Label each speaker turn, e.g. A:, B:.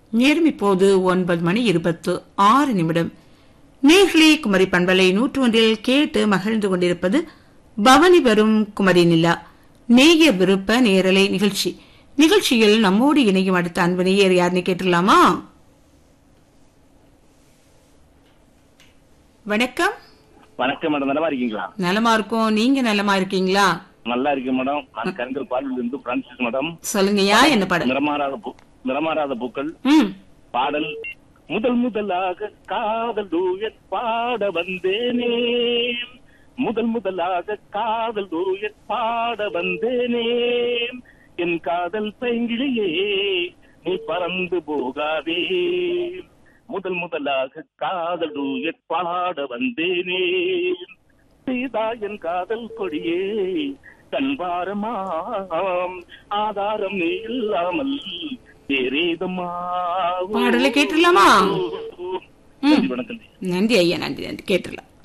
A: நேரம் இப்போது ஒன்பது மணி இருபத்து ஆறு நிமிடம் நேர்களே குமரி பண்பலை நூற்று ஒன்றில் கேட்டு மகிழ்ந்து கொண்டிருப்பது பவனி வரும் குமரி நிலா நேய விருப்ப நேரலை நிகழ்ச்சி நிகழ்ச்சியில் நம்மோடு இணையும் அடுத்த அன்பு நேயர் யாருன்னு கேட்டுடலாமா வணக்கம்
B: வணக்கம் மேடம் நல்லா இருக்கீங்களா
A: நலமா இருக்கோம் நீங்க நலமா இருக்கீங்களா
B: நல்லா இருக்கு மேடம் நான் கருங்கல் பாடலில் இருந்து பிரான்சிஸ் மேடம்
A: சொல்லுங்கய்யா என்ன படம்
B: நிறமாறாத பூ நிறமாறாத பூக்கள்
A: ம்
B: பாடல் முதல் முதலாக காதல் டூயட் பாட வந்தேனே முதல் முதலாக காதல் டூயட் பாட வந்தேனே என் காதல் பைங்கிளியே நீ பறந்து போகாதே முதல் முதலாக காதல் டூயட் பாட வந்தேனே சீதா என் காதல் கொடியே கண்பாரமாம் ஆதாரம் நீ இல்லாமல் வேறேதுமா
A: பாடலை கேட்டுடலாமா?
B: நன்றி, வணக்கம்
A: நன்றி ஐயா நன்றி நன்றி கேட்டுடலாம்